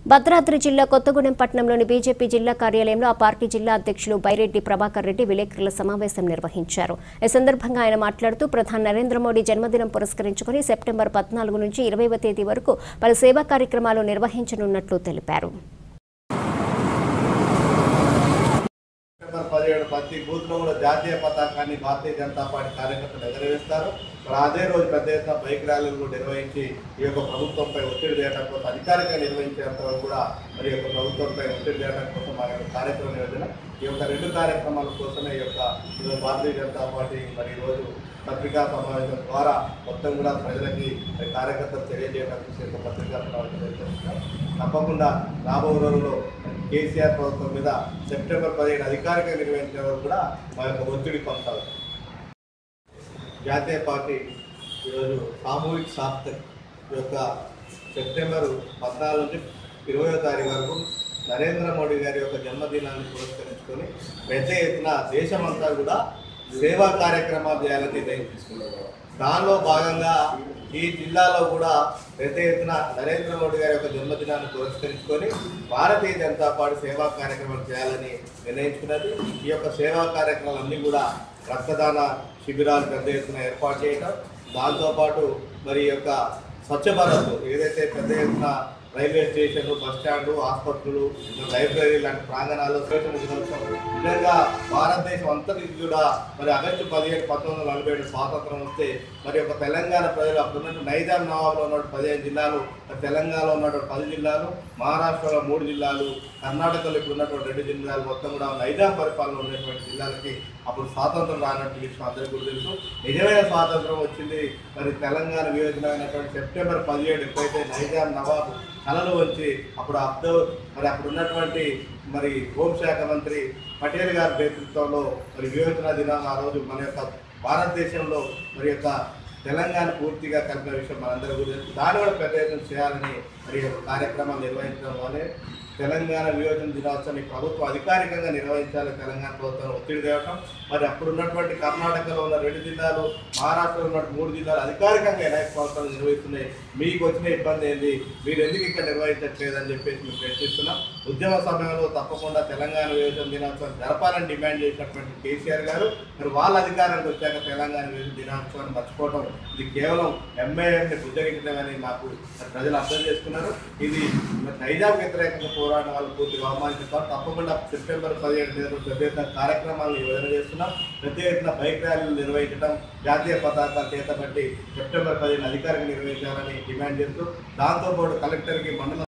భద్రాద్రి జిల్లా కొత్తగూడెం పట్టణంలోని బీజేపీ జిల్లా కార్యాలయంలో ఆ పార్టీ జిల్లా అధ్యక్షులు బైరెడ్డి ప్రభాకర్ రెడ్డి విలేకరుల సమావేశం నిర్వహించారు ఈ సందర్భంగా ఆయన మాట్లాడుతూ ప్రధాని నరేంద్ర మోడీ జన్మదినం పురస్కరించుకుని సెప్టెంబర్ పద్నాలుగు నుంచి ఇరవైవ తేదీ వరకు పలు సేవా కార్యక్రమాలు నిర్వహించనున్నట్లు తెలిపారు సెప్టెంబర్ పదిహేడు ప్రతి బూత్ లో కూడా జాతీయ పతాకాన్ని భారతీయ జనతా పార్టీ కార్యకర్తలు ఎగరవేస్తారు మరి అదే రోజు పెద్ద ఎత్తున బైక్ ర్యాలీలు కూడా నిర్వహించి ఈ యొక్క ప్రభుత్వంపై ఒత్తిడి చేయడం కోసం అధికారికంగా నిర్వహించేంత వరకు కూడా మరి ఈ యొక్క ప్రభుత్వంపై ఒత్తిడి చేయడం కోసం మా యొక్క కార్యక్రమం నియోజన ఈ యొక్క రెండు కార్యక్రమాల కోసమే ఈ యొక్క ఈరోజు భారతీయ జనతా పార్టీ మరి ఈరోజు పత్రికా సమావేశం ద్వారా మొత్తం కూడా ప్రజలకి మరి కార్యకర్తలు తెలియజేయడానికి ఈ యొక్క పత్రికా సమావేశం నిర్వహిస్తున్నాం తప్పకుండా రాబో రోజుల్లో కేసీఆర్ ప్రభుత్వం మీద సెప్టెంబర్ పదిహేను అధికారికంగా నిర్వహించే వరకు కూడా మా యొక్క ఒత్తిడి కొనసాగుతుంది జాతీయ పార్టీ ఈరోజు సామూహిక సాప్తక్ యొక్క సెప్టెంబర్ పద్నాలుగు నుంచి ఇరవయో తారీఖు వరకు నరేంద్ర మోడీ గారి యొక్క జన్మదినాన్ని పురస్కరించుకొని పెద్ద ఎత్తున దేశమంతా కూడా సేవా కార్యక్రమాలు చేయాలని నిర్ణయం తీసుకున్నారు దానిలో భాగంగా ఈ జిల్లాలో కూడా పెద్ద ఎత్తున నరేంద్ర మోడీ గారి యొక్క జన్మదినాన్ని పురస్కరించుకొని భారతీయ జనతా పార్టీ సేవా కార్యక్రమాలు చేయాలని నిర్ణయించుకున్నది ఈ యొక్క సేవా కార్యక్రమాలన్నీ కూడా రక్తదాన శిబిరాలు పెద్ద ఎత్తున ఏర్పాటు చేయడం దాంతోపాటు మరి ఈ యొక్క స్వచ్ఛ భారత్ ఏదైతే పెద్ద ఎత్తున రైల్వే స్టేషన్ బస్ స్టాండ్ ఆసుపత్రులు లైబ్రరీ లాంటి ప్రాంగణాలు స్వేచ్ఛ దినోత్సవం విధంగా భారతదేశం అంతటికి కూడా మరి ఆగస్టు పదిహేడు పంతొమ్మిది వందల నలభై ఏడు స్వాతంత్రం వస్తే మరి ఒక తెలంగాణ ప్రజలు అప్పుడున్నట్టు నైజాం నవాబ్లో ఉన్నటువంటి పదిహేను జిల్లాలు మరి తెలంగాణలో ఉన్నటువంటి పది జిల్లాలు మహారాష్ట్రలో మూడు జిల్లాలు కర్ణాటకలో ఇప్పుడు ఉన్నటువంటి రెండు జిల్లాలు మొత్తం కూడా నైజాం పరిపాలన ఉన్నటువంటి జిల్లాలకి అప్పుడు స్వాతంత్రం రానట్టు విషయం అందరికీ కూడా తెలుసు నిజమైన స్వాతంత్రం వచ్చింది మరి తెలంగాణ వియోజనమైనటువంటి సెప్టెంబర్ పదిహేడు ఎప్పుడైతే నైజాం నవాబు కలలు వచ్చి అప్పుడు అబ్దౌర్ మరి అప్పుడు ఉన్నటువంటి మరి హోంశాఖ మంత్రి పటేల్ గారి నేతృత్వంలో మరి వివేచన దినం ఆ రోజు మన యొక్క భారతదేశంలో మరి యొక్క తెలంగాణ పూర్తిగా కలిపిన విషయం మనందరూ కూడా తెలుసు. దాన్ని కూడా పెద్ద ఎత్తున చేయాలని మరి ఈ యొక్క కార్యక్రమాలు నిర్వహించడం వల్లే తెలంగాణ వియోజన దినోత్సవాన్ని ప్రభుత్వం అధికారికంగా నిర్వహించాలి తెలంగాణ ప్రభుత్వం ఒత్తిడి తేవటం మరి అప్పుడు ఉన్నటువంటి కర్ణాటకలో ఉన్న రెండు జిల్లాలు మహారాష్ట్రలో ఉన్న మూడు జిల్లాలు అధికారికంగా వినాయక సంవత్సరాలు నిర్వహిస్తున్నాయి మీకు వచ్చిన ఇబ్బంది ఏంది మీరు ఎందుకు ఇక్కడ నిర్వహించట్లేదని చెప్పేసి మేము ప్రశ్నిస్తున్నాం ఉద్యమ సమయంలో తప్పకుండా తెలంగాణ వియోజన దినోత్సవం జరపాలని డిమాండ్ చేసినటువంటి కేసీఆర్ గారు మరి వాళ్ళ అధికారానికి వచ్చాక తెలంగాణ వియోజన దినోత్సవాన్ని మర్చిపోవటం ఇది కేవలం ఎంఏఎంని బుద్ధగించడమని మాకు మరి ప్రజలు అర్థం చేసుకున్నారు ఇది మరి నైజాం వ్యతిరేకంగా పోరాడిన వాళ్ళు పూర్తిగా అవమానిస్తారు తప్పకుండా సెప్టెంబర్ పదిహేడు తేదీ పెద్ద ఎత్తున కార్యక్రమాలను యోజన చేస్తున్నాం పెద్ద ఎత్తున బైక్ ర్యాలీలు నిర్వహించడం జాతీయ పతాకాలు చేతబట్టి సెప్టెంబర్ పదిహేను అధికారికంగా నిర్వహించాలని డిమాండ్ చేస్తూ దాంతోపాటు కలెక్టర్కి మండల